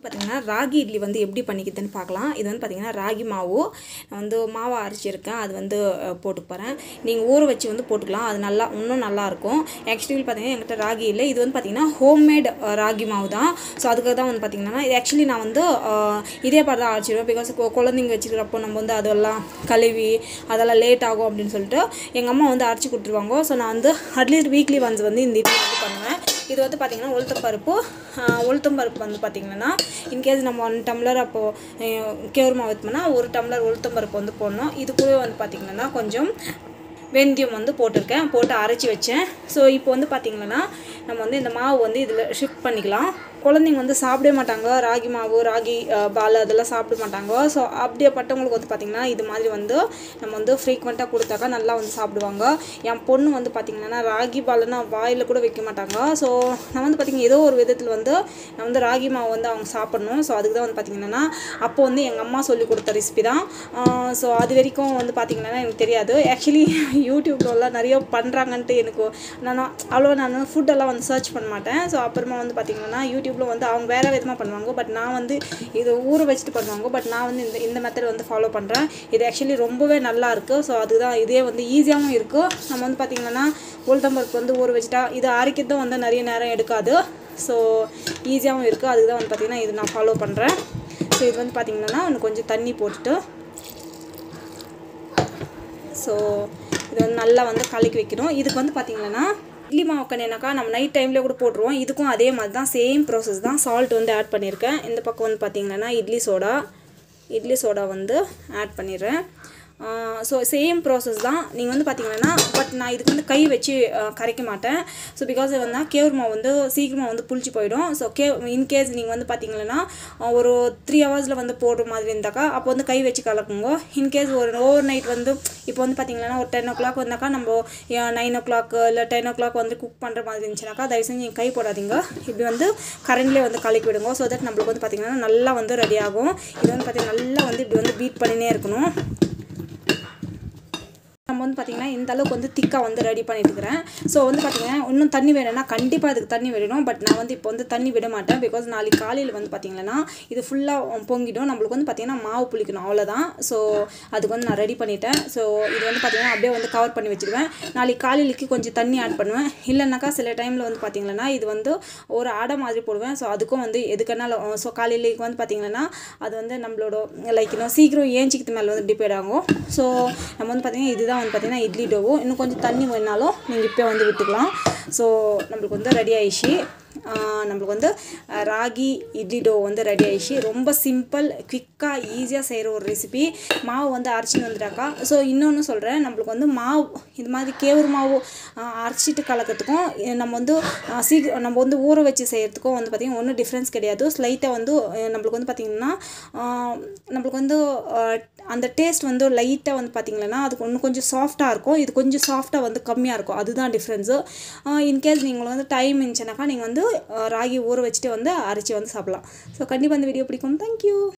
பார்த்தீங்கன்னா ராகி இட்லி வந்து எப்படி பண்ணிக்கிறதுன்னு பார்க்கலாம் இது வந்து பார்த்தீங்கன்னா ராகி மாவு நான் வந்து மாவை அரைச்சிருக்கேன் அது வந்து அஹ், போட்டு போகிறேன் நீங்கள் ஊற வச்சு வந்து போட்டுக்கலாம் அது நல்லா இன்னும் நல்லாயிருக்கும் ஆக்சுவலி பார்த்தீங்கன்னா என்கிட்ட ராகி இல்லை இது வந்து பார்த்தீங்கன்னா ஹோம்மேட் ராகி மாவு தான் ஸோ அதுக்காக தான் வந்து பார்த்தீங்கன்னா இது ஆக்சுவலி நான் வந்து அஹ், இதே மாதிரி தான் அரைச்சிடுவேன் பிகாஸ் குழந்தைங்க வச்சுக்கிறப்போ நம்ம வந்து அதெல்லாம் கழுவி அதெல்லாம் லேட் ஆகும் அப்படின்னு சொல்லிட்டு எங்கள் அம்மா வந்து அரைச்சி கொடுத்துருவாங்க ஸோ நான் வந்து அட்லீஸ்ட் வீக்லி ஒன்ஸ் வந்து இந்த இட்லி வந்து பண்ணுவேன் இது வந்து பார்த்திங்கன்னா உளுத்தம் பருப்பு ஆஹ், உளுத்தம் பருப்பு வந்து பார்த்திங்கன்னா இன்கேஸ் நம்ம ஒன் டம்ளர் அப்போது கேவுரு மாவு ஊற்றினோம்னா ஒரு டம்ளர் உளுத்தம் பருப்பு வந்து போடணும் இது கூட வந்து பார்த்திங்கன்னா கொஞ்சம் வெந்தயம் வந்து போட்டிருக்கேன் போட்டு அரைச்சி வச்சேன் ஸோ இப்போ வந்து பார்த்திங்கன்னா நம்ம வந்து இந்த மாவு வந்து இதில் ஷிஃப்ட் பண்ணிக்கலாம் குழந்தைங்க வந்து சாப்பிடவே மாட்டாங்க ராகி மாவு ராகி அஹ், பால் அதெல்லாம் சாப்பிட மாட்டாங்க ஸோ அப்படியேப்பட்டவங்களுக்கு வந்து பார்த்திங்கன்னா இது மாதிரி வந்து நம்ம வந்து ஃப்ரீக்வெண்ட்டாக கொடுத்தாக்கா நல்லா வந்து சாப்பிடுவாங்க என் பொண்ணு வந்து பார்த்திங்கன்னா ராகி பால்னா வாயில் கூட வைக்க மாட்டாங்க ஸோ நான் வந்து பார்த்திங்கன்னா ஏதோ ஒரு விதத்தில் வந்து நான் வந்து ராகி மாவு வந்து அவங்க சாப்பிடணும் ஸோ அதுக்கு தான் வந்து பார்த்திங்கன்னா அப்போ வந்து எங்கள் அம்மா சொல்லி கொடுத்த ரெசிபி தான் ஸோ அது வரைக்கும் வந்து பார்த்திங்கன்னா எனக்கு தெரியாது ஆக்சுவலி யூடியூப்லலாம் நிறைய பண்ணுறாங்கன்ட்டு எனக்கு நான் அவ்வளோ நான் ஃபுட்டெல்லாம் வந்து சர்ச் பண்ண மாட்டேன் ஸோ அப்புறமா வந்து பார்த்திங்கன்னா யூடியூப்பில் வந்து அவங்க வேறு விதமாக பண்ணுவாங்க பட் நான் வந்து இது ஊற வச்சுட்டு பண்ணுவாங்க பட் நான் வந்து இந்த இந்த மெத்தட் வந்து ஃபாலோ பண்ணுறேன் இது ஆக்சுவலி ரொம்பவே நல்லா இருக்குது ஸோ அதுதான் இதே வந்து ஈஸியாகவும் இருக்குது நம்ம வந்து பார்த்திங்கன்னா உளுத்தம்பருப்பு வந்து ஊற வச்சுட்டா இது அரைக்கிறதும் வந்து நிறைய நேரம் எடுக்காது ஸோ ஈஸியாகவும் இருக்குது அதுக்கு தான் வந்து பார்த்திங்கன்னா இது நான் ஃபாலோ பண்ணுறேன் ஸோ இது வந்து பார்த்திங்கன்னா இன்னும் கொஞ்சம் தண்ணி போட்டுட்டு ஸோ இது வந்து நல்லா வந்து கலக்கி வைக்கணும் இதுக்கு வந்து பார்த்திங்கன்னா இட்லி மாவு கண்ணினாக்கா நம்ம நைட் டைமில் கூட போட்டுருவோம் இதுக்கும் அதே மாதிரி தான் சேம் ப்ராசஸ் தான் சால்ட் வந்து ஆட் பண்ணியிருக்கேன் இந்த பக்கம் வந்து பார்த்திங்கன்னா இட்லி சோடா இட்லி சோடா வந்து ஆட் பண்ணிடுறேன் ஸோ சேம் ப்ராசஸ் தான் நீங்கள் வந்து பார்த்தீங்கன்னா பட் நான் இதுக்கு வந்து கை வச்சு ஆஹ், கரைக்க மாட்டேன் ஸோ பிகாஸ் வந்து கேவுரு மாவு வந்து சீக்கிரமாக வந்து புளிச்சு போயிடும் ஸோ கே இன்கேஸ் நீங்கள் வந்து பார்த்தீங்கன்னா ஆஹ், ஒரு த்ரீ ஹவர்ஸில் வந்து போடுற மாதிரி இருந்தாக்கா அப்போ வந்து கை வச்சு கலக்குங்க இன்கேஸ் ஒரு ஓவர் நைட் வந்து இப்போ வந்து பார்த்தீங்கன்னா ஒரு டென் ஓ கிளாக் வந்தாக்கா நம்ம நைன் ஓ கிளாக் இல்லை டென் ஓ கிளாக் வந்து குக் பண்ணுற மாதிரி இருந்துச்சுனாக்கா தயவு செஞ்சு நீங்கள் கை போடாதீங்க இப்படி வந்து கரண்ட்லேயே வந்து கலக்கி விடுங்க ஸோ தட் நம்மளுக்கு வந்து பார்த்திங்கன்னா நல்லா வந்து ரெடி ஆகும் இது வந்து பார்த்திங்கன்னா நல்லா வந்து இப்படி வந்து பீட் பண்ணினே இருக்கணும் நம்ம வந்து பார்த்திங்கன்னா இந்த அளவுக்கு வந்து திக்காக வந்து ரெடி பண்ணிட்டு இருக்கிறேன் ஸோ வந்து பார்த்திங்கன்னா இன்னும் தண்ணி வேணும்னா கண்டிப்பாக அதுக்கு தண்ணி விடணும் பட் நான் வந்து இப்போ வந்து தண்ணி விட மாட்டேன் பிகாஸ் நாளைக்கு காலையில் வந்து பார்த்திங்கன்னா இது ஃபுல்லாக பொங்கிடும் நம்மளுக்கு வந்து பார்த்திங்கன்னா மாவு புளிக்கணும் அவ்வளோதான் ஸோ அதுக்கு வந்து நான் ரெடி பண்ணிட்டேன் ஸோ இது வந்து பார்த்திங்கன்னா அப்படியே வந்து கவர் பண்ணி வச்சுடுவேன் நாளைக்கு காலையிலக்கு கொஞ்சம் தண்ணி ஆட் பண்ணுவேன் இல்லைனாக்கா சில டைமில் வந்து பார்த்திங்கன்னா இது வந்து ஒரு அடை மாதிரி போடுவேன் ஸோ அதுக்கும் வந்து எதுக்குனாலும் ஸோ காலையிலேக்கு வந்து பார்த்திங்கன்னா அது வந்து நம்மளோட லைக் இன்னும் சீக்கிரம் ஏஞ்சிக்கிறது மேலே வந்து டிபெண்ட் ஆகும் ஸோ நம்ம வந்து பார்த்திங்கன்னா இதுதான் வந்து பார்த்திங்கன்னா இட்லி டோவு இன்னும் கொஞ்சம் தண்ணி வேணாலும் நீங்கள் இப்போ வந்து விட்டுக்கலாம் ஸோ நம்மளுக்கு வந்து ரெடி ஆயிடுச்சு ஆஹ் நம்மளுக்கு வந்து அஹ், ராகி இட்லி டோ வந்து ரெடி ஆயிடுச்சு ரொம்ப சிம்பிள் குவிக்காக ஈஸியாக செய்கிற ஒரு ரெசிபி மாவு வந்து அரைச்சின்னு வந்துட்டாக்கா ஸோ இன்னொன்று சொல்கிறேன் நம்மளுக்கு வந்து மாவு இது மாதிரி கேவுரு மாவு ஆஹ், அரைச்சிட்டு கலக்கிறதுக்கும் அஹ், நம்ம வந்து ஆஹ், சீக்கிரம் நம்ம வந்து ஊற வச்சு செய்கிறதுக்கும் வந்து பார்த்திங்கன்னா ஒன்றும் டிஃப்ரென்ஸ் கிடையாது ஸ்லைட்டாக வந்து அஹ், நம்மளுக்கு வந்து பார்த்திங்கன்னா ஆஹ், நம்மளுக்கு வந்து ஆஹ், அந்த டேஸ்ட் வந்து லைட்டாக வந்து பார்த்திங்கன்னா அதுக்கு இன்னும் கொஞ்சம் சாஃப்டாக இருக்கும் இது கொஞ்சம் சாஃப்டாக வந்து கம்மியாக இருக்கும் அதுதான் டிஃப்ரென்ஸு இன்கேஸ் நீங்கள் வந்து டைம் இருந்துச்சுனாக்கா நீங்கள் வந்து ஆஹ், ராகி ஊற வச்சுட்டு வந்து அரைச்சி வந்து சாப்பிடலாம் ஸோ கண்டிப்பாக இந்த வீடியோ பிடிக்கும் தேங்க்யூ